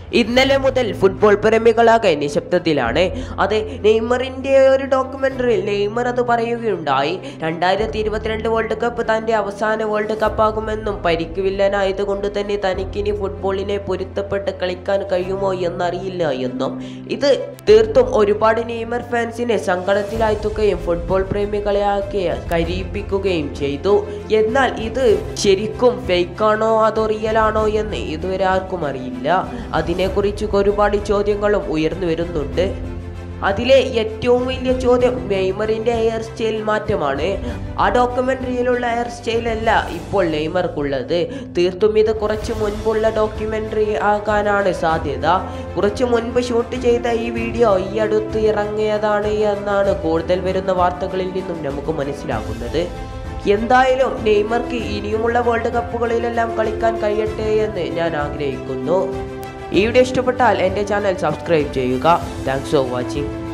ഇന്നലെ മുതൽ ഫുട്ബോൾ പ്രേമികളാകെ നിശബ്ദത്തിലാണ് അത് നെയ്മറിന്റെ ഒരു ഡോക്യുമെന്ററിയിൽ നെയ്മർ അത് പറയുകയുണ്ടായി രണ്ടായിരത്തി ഇരുപത്തിരണ്ട് വേൾഡ് കപ്പ് തന്റെ അവസാന വേൾഡ് കപ്പാകുമെന്നും പരിക്ക് വില്ലനായതുകൊണ്ട് തന്നെ തനിക്കിനി ഫുട്ബോളിനെ പൊരുത്തപ്പെട്ട് കളിക്കാൻ കഴിയുമോ എന്നറിയില്ല എന്നും ഇത് തീർത്തും ഒരുപാട് നെയ്മർ ഫാൻസിനെ സങ്കടത്തിലാഴ്ത്തുകയും ഫുട്ബോൾ പ്രേമികളെ ആകെ കരീപ്പിക്കുകയും ചെയ്തു എന്നാൽ ഇത് ശരിക്കും ഫേക്കാണോ അതോ റിയലാണോ എന്ന് ഇതുവരെ ആർക്കും അറിയില്ല അതിനെക്കുറിച്ച് ഒരുപാട് ചോദ്യങ്ങളും ഉയർന്നു വരുന്നുണ്ട് അതിലെ ഏറ്റവും വലിയ ചോദ്യം നെയ്മറിന്റെ ഹെയർ സ്റ്റൈൽ മാറ്റമാണ് ആ ഡോക്യുമെന്ററിയിലുള്ള ഹെയർ സ്റ്റൈൽ അല്ല ഇപ്പോൾ നെയ്മർക്കുള്ളത് തീർത്തും ഇത് കുറച്ച് മുൻപുള്ള ഡോക്യുമെന്ററി ആകാനാണ് സാധ്യത കുറച്ച് മുൻപ് ഷൂട്ട് ചെയ്ത ഈ വീഡിയോ ഈ അടുത്ത് ഇറങ്ങിയതാണ് എന്നാണ് കൂടുതൽ വരുന്ന വാർത്തകളിൽ നിന്നും നമുക്ക് മനസ്സിലാകുന്നത് എന്തായാലും നെയ്മർക്ക് ഇനിയുമുള്ള വേൾഡ് കപ്പുകളിലെല്ലാം കളിക്കാൻ കഴിയട്ടെ എന്ന് ഞാൻ ആഗ്രഹിക്കുന്നു ഈ വീഡിയോ ഇഷ്ടപ്പെട്ടാൽ എൻ്റെ ചാനൽ സബ്സ്ക്രൈബ് ചെയ്യുക താങ്ക്സ് ഫോർ വാച്ചിങ്